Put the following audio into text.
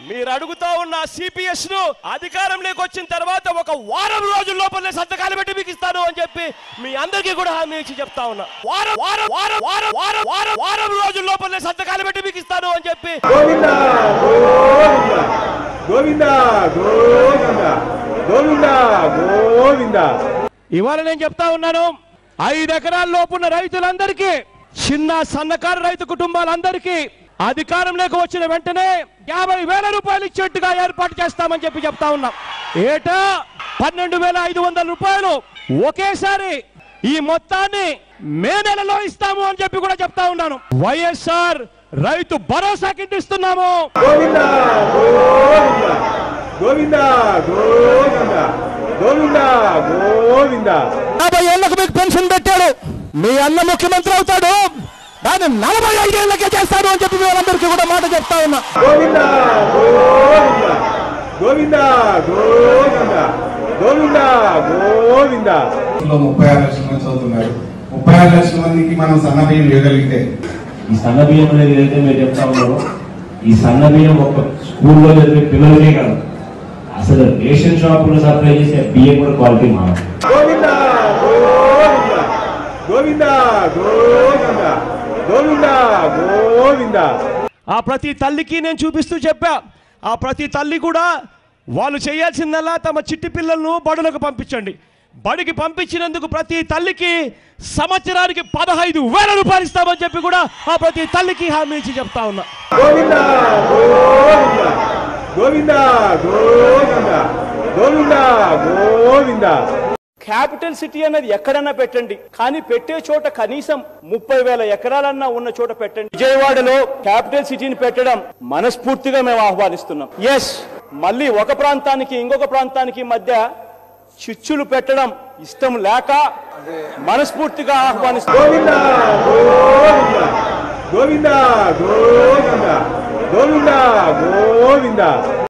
మీరు అడుగుతా ఉన్న సిపిఎస్ ను అధికారంలోకి వచ్చిన తర్వాత ఒక వారం రోజుల లోపలే సంతకాలు పెట్టి మీకు ఇస్తాను అని చెప్పి మీ అందరికీ కూడా హామీ ఇచ్చి చెప్తా ఉన్నా వారం వారం వారం వారం వారం వారం వారం రోజుల లోపలే సంతకాలు పెట్టి మీకు ఇస్తాను అని చెప్పి గోవింద గోవింద గోవింద గోవింద గోవింద ఇవాళ నేను చెప్తా ఉన్నాను ఐదు ఎకరాల లోపున్న రైతులందరికీ చిన్న సన్నకారు రైతు కుటుంబాలందరికీ అధికారంలోకి వచ్చిన వెంటనే యాభై వేల రూపాయలు ఇచ్చేట్టుగా ఏర్పాటు చేస్తామని చెప్పి చెప్తా ఉన్నాం ఏటా పన్నెండు వేల ఐదు వందల రూపాయలు ఒకేసారి ఈ మొత్తాన్ని మే నెలలో ఇస్తాము అని చెప్పి కూడా చెప్తా ఉన్నాను వైఎస్ఆర్ రైతు భరోసా కింద ఇస్తున్నాము గోవింద గోవింద గోవింద గోవింద గోవింద గోవింద యాభై ఏళ్లకు మీకు పెన్షన్ పెట్టాడు మీ అన్న ముఖ్యమంత్రి అవుతాడు దాన్ని నలభై ఐదేళ్లకే చేస్తాడు అని చెప్పి మీరందరికీ కూడా మాట చెప్తా ఉన్నా గోవింద గోవింద గోవింద గోవింద గోవింద గోవింద లో ముప్పై ఆరు లక్షల మంది చదువుతున్నారు ముప్పై ఆరు లక్షల మందికి మనం సన్న బియ్యం ఇవ్వగలిగితే ఈ సన్న బియ్యం అనేది ఏదైతే మీరు చెప్తా ఉన్నారో ఈ సన్న బియ్యం ఒక స్కూల్లో చదివే పిల్లలకే కాదు అసలు రేషన్ షాపులో సప్లై చేసే బియ్యం కూడా క్వాలిటీ మారాలి గోవింద గోవింద గోవింద గోవింద గోవింద గోవింద ఆ ప్రతి తల్లికి నేను చూపిస్తూ చెప్పా ఆ ప్రతి తల్లి కూడా వాళ్ళు చేయాల్సిందల్లా తమ చిట్టి పిల్లలను బడులకు పంపించండి బడికి పంపించినందుకు ప్రతి తల్లికి సంవత్సరానికి పదహైదు వేల రూపాయలు ఇస్తామని చెప్పి కూడా ఆ ప్రతి తల్లికి హామీ ఇచ్చి చెప్తా ఉన్నా గోవింద గోవింద గోవింద గోవింద గోవింద గోవింద క్యాపిటల్ సిటీ అనేది ఎక్కడన్నా పెట్టండి కానీ పెట్టే చోట కనీసం ముప్పై వేల ఎకరాలన్నా ఉన్న చోట పెట్టండి విజయవాడలో క్యాపిటల్ సిటీని పెట్టడం మనస్ఫూర్తిగా మేము ఆహ్వానిస్తున్నాం ఎస్ మళ్ళీ ఒక ప్రాంతానికి ఇంకొక ప్రాంతానికి మధ్య చిచ్చులు పెట్టడం ఇష్టం లేక మనస్ఫూర్తిగా ఆహ్వానిస్తున్నాం గోవింద గోవింద గోవింద గోవింద గోవింద గోవింద